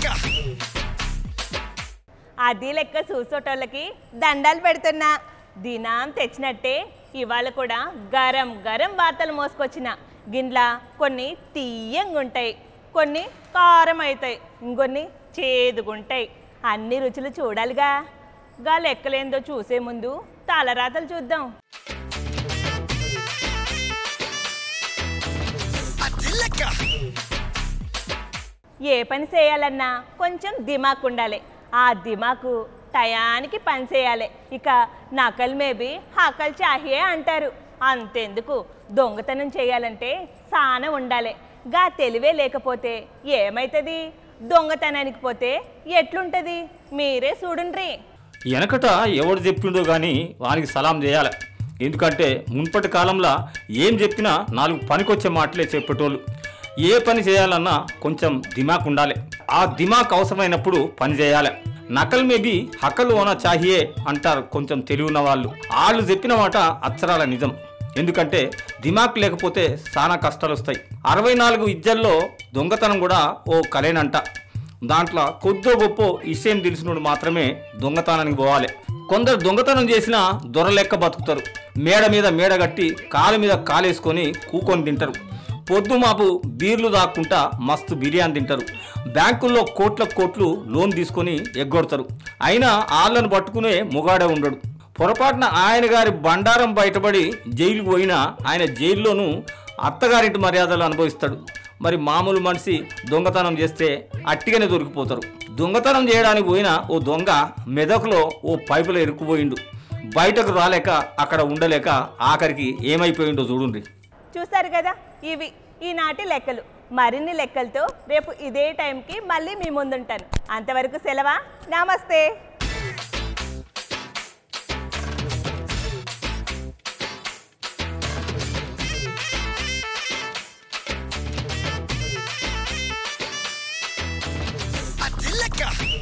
అది లెక్క చూసేటోళ్ళకి దండాలు పెడుతున్నా దినాం తెచ్చినట్టే ఇవాళ కూడా గరం గరం వార్తలు మోసుకొచ్చిన గిన్ల కొన్ని తీయంగుంటాయి కొన్ని కారం అవుతాయి ఇంకొన్ని చేదుగుంటాయి అన్ని రుచులు చూడాలిగా గా లెక్కలేందో చూసే ముందు తలరాతలు చూద్దాం ఏ పని చేయాలన్నా కొంచెం దిమాక్ ఉండాలి ఆ దిమాకు టయానికి పని చేయాలి ఇక నకల్ మేబీ హకల్ చాహియే అంటారు అంతెందుకు దొంగతనం చేయాలంటే సాన ఉండాలి గా తెలివే లేకపోతే ఏమైతుంది దొంగతనానికి పోతే ఎట్లుంటది మీరే చూడుండ్రి వెనకట ఎవడు చెప్పిండో కానీ వానికి సలాం చేయాలి ఎందుకంటే మున్పటి కాలంలో ఏం చెప్పినా నాలుగు పనికొచ్చే మాటలే చెప్పేటోళ్ళు ఏ పని చేయాలన్నా కొంచెం దిమాక్ ఉండాలి ఆ దిమాక్ అవసరమైనప్పుడు పని చేయాలి నకల్ మేబీ హకలు ఓనా చాహియే అంటారు కొంచెం తెలివి ఉన్న వాళ్ళు వాళ్ళు చెప్పిన మాట అక్షరాల నిజం ఎందుకంటే దిమాక్ లేకపోతే చాలా కష్టాలు వస్తాయి అరవై నాలుగు ఇజ్జల్లో దొంగతనం కూడా ఓ కలేనంట దాంట్లో కొద్దో గొప్ప విషయం తెలిసినోడు మాత్రమే దొంగతనానికి పోవాలి కొందరు దొంగతనం చేసిన దొరలెక్క బతుకుతారు మేడ మీద మేడ కట్టి కాలు మీద కాలేసుకొని కూకొని తింటారు పొద్దు మాపు బీర్లు దాక్కుంటా మస్తు బిర్యానీ తింటారు బ్యాంకుల్లో కోట్ల కోట్లు లోన్ తీసుకొని ఎగ్గొడతారు అయినా వాళ్ళను పట్టుకునే ముగాడే ఉండడు పొరపాటున ఆయన గారి బండారం బయటపడి జైలుకు పోయినా ఆయన జైల్లోనూ అత్తగారింటి మర్యాదలు అనుభవిస్తాడు మరి మామూలు మనిషి దొంగతనం చేస్తే అట్టిగానే దొరికిపోతారు దొంగతనం చేయడానికి పోయిన ఓ దొంగ మెదకులో ఓ పైపులో ఇరుక్కుపోయిండు బయటకు రాలేక అక్కడ ఉండలేక ఆఖరికి ఏమైపోయిండో చూడండి చూసారు కదా ఇవి ఈనాటి లెక్కలు మరిన్ని లెక్కలతో రేపు ఇదే టైంకి మళ్ళీ మీ ముందుంటాను అంతవరకు సెలవా నమస్తే అది లెక్క